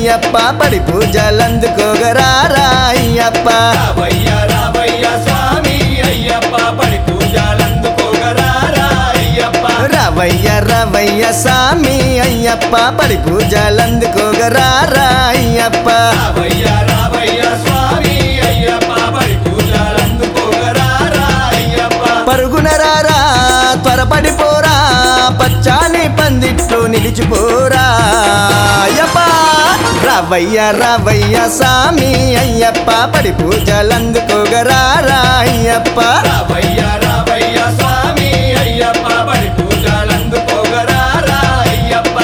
అయ్యప్ప పడి పూజలందుకోగరారా అయ్యప్ప రావయ్య రావయ్య స్వామి అయ్యప్ప పడి పూజలందుకోగరారా అయ్యప్ప రవయ్య రవయ్య సామి అయ్యప్ప పడి పూజలందుకోగరారా అయ్యప్ప రావయ్య రావయ్య స్వామి అయ్యప్ప పడి పూజలందుకోగరారా అయ్యప్ప పరుగున రారా త్వరపడిపోరా పచ్చాని పందిట్లో నిలిచిపోరా అయ్యప్ప రవయ్య రవయ్య సామి అయ్యప్ప పడి పూజలందుకోగరారా అయ్యప్ప రావయ్య రావయ్య స్వామి అయ్యప్ప పడి పూజలందుకోగరారా అయ్యప్ప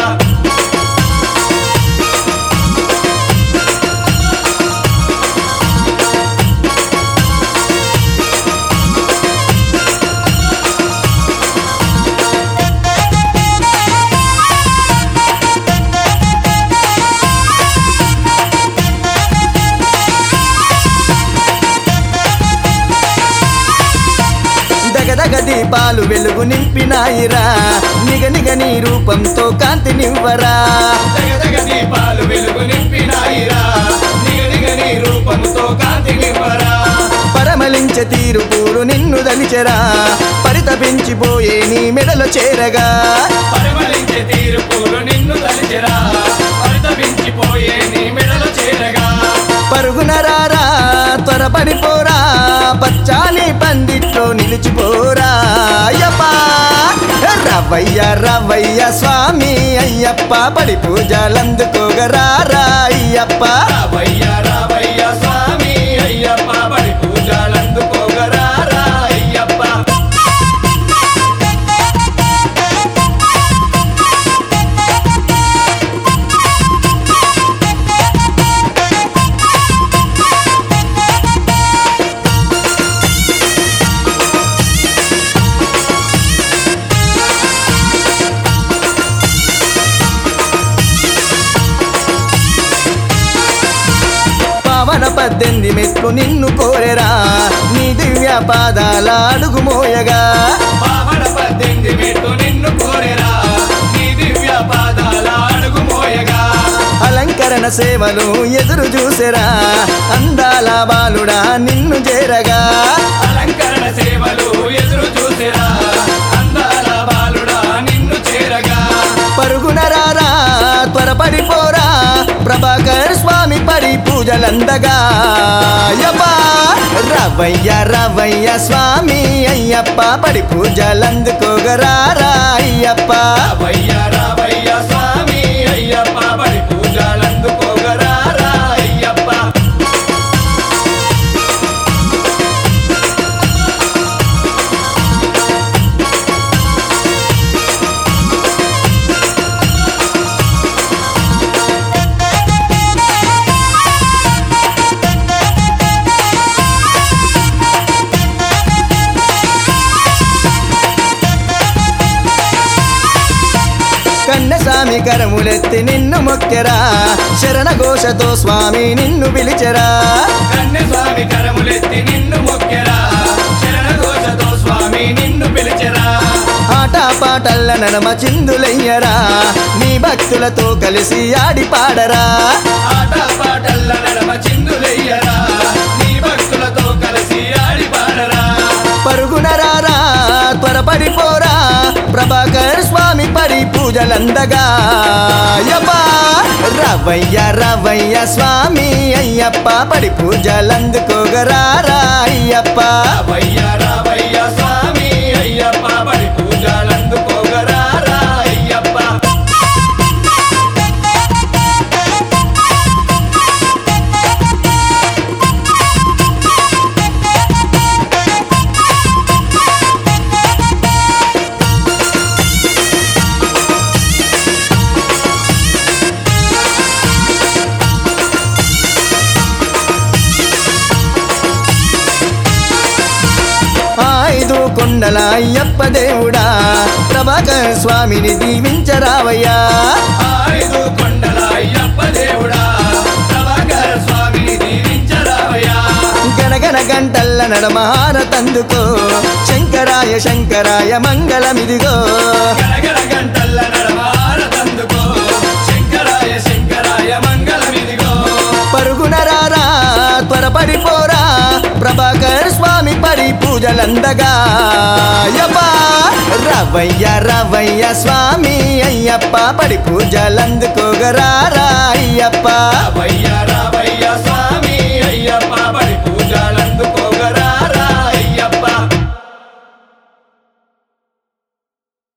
దగదగ దీపాలు వెలుగు నింపినాయిరా నిగ నిగ నీ రూపంతో కాంతి నివ్వరా జగదగ దీపాలు వెలుగు నింపినాయిరా నిగనిగ నీ రూపముతో కాంతి నివ్వరా పరమలించ తీరు పూలు నిన్ను దలిచెరా పరితపించిపోయే నీ మెడలో చేరగా పరిమళించే తీరు పూలు నిన్ను తలిచెరా పరితపించిపోయే నీ మెడలో చేరగా పరుగున రారా త్వరపడిపోరా పచ్చాని పందిట్లో నిలిచిపోరా అయ్యప్ప రవయ్య రవయ్య స్వామి అయ్యప్ప పడి పూజలందుకోగరారా అయ్యప్ప రావయ్య రావయ్య స్వామి అయ్యప్ప బడి పూజలందుకోగరారా అయ్యప్ప పవన పద్దెనిమిది మెట్లు నిన్ను కోరెరా నీ దివ్య పాదాల అడుగు మోయగా పావన పద్దెనిమిది మెట్టు నిన్ను కోరెరా నీ దివ్య పాదాల అడుగు మోయగా అలంకరణ సేవలు ఎదురు చూసెరా అందాల బాలుడా నిన్ను చేరగా అలంకరణ సేవలు ఎదురు చూసిరా అందాల బాలుడా నిన్ను చేరగా పరుగున రారా త్వరపడిపోరా ప్రభాకర్ స్వామి పడి పూజలందగా అయ్యప్ప రవయ్య రవయ్య స్వామి అయ్యప్ప పడి పూజలందుకోగరారా అయ్యప్ప రావయ్య రావయ్య స్వామి అయ్యప్ప బడి పూజలందుకోగరారా అయ్యప్ప కన్నస్వామి కరములెత్తి నిన్ను మొక్కెరా శరణ ఘోషతో స్వామి నిన్ను పిలిచెరా కన్నె స్వామి కరములెత్తి నిన్ను మొక్కెరా శరణ ఘోషతో స్వామి నిన్ను పిలిచెరా ఆట పాటల్ల నడమ చిందులయ్యరా నీ భక్తులతో కలిసి ఆడి పాడరా ఆట పాటల్ల నడమ చిందులయ్యరా నీ భక్తులతో కలిసి ఆడి పాడరా పరుగున రారా త్వరపడిపోరా ప్రభాకర్ స్వామి పడి పూజలందగా అయ్యప్ప రవయ్య రవయ్య స్వామి అయ్యప్ప పడి పూజలందుకోగరారా అయ్యప్ప రావయ్య రావయ్య స్వామి అయ్యప్ప బడి పూజలందుకోగరారా అయ్యప్ప ఐదు కొండల అయ్యప్ప దేవుడా ప్రభాకర్ స్వామిని దీవించరావయ్యా ఐదు కొండల అయ్యప్ప దేవుడా ప్రభాకర స్వామిని దీవించరావయ్యా గణగణ గంటల్ల నడమహార తందుకో శంకరాయ శంకరాయ మంగళమిదిగో గణగణ గంటల్ల నడవార తందుకో శంకరాయ శంకరాయ మంగళమి పూజలందగా అయ్యప్పా రవయ్య రవయ్య స్వామి అయ్యప్ప పడి పూజలందుకోగరారా అయ్యప్ప రావయ్య రావయ్య స్వామి అయ్యప్ప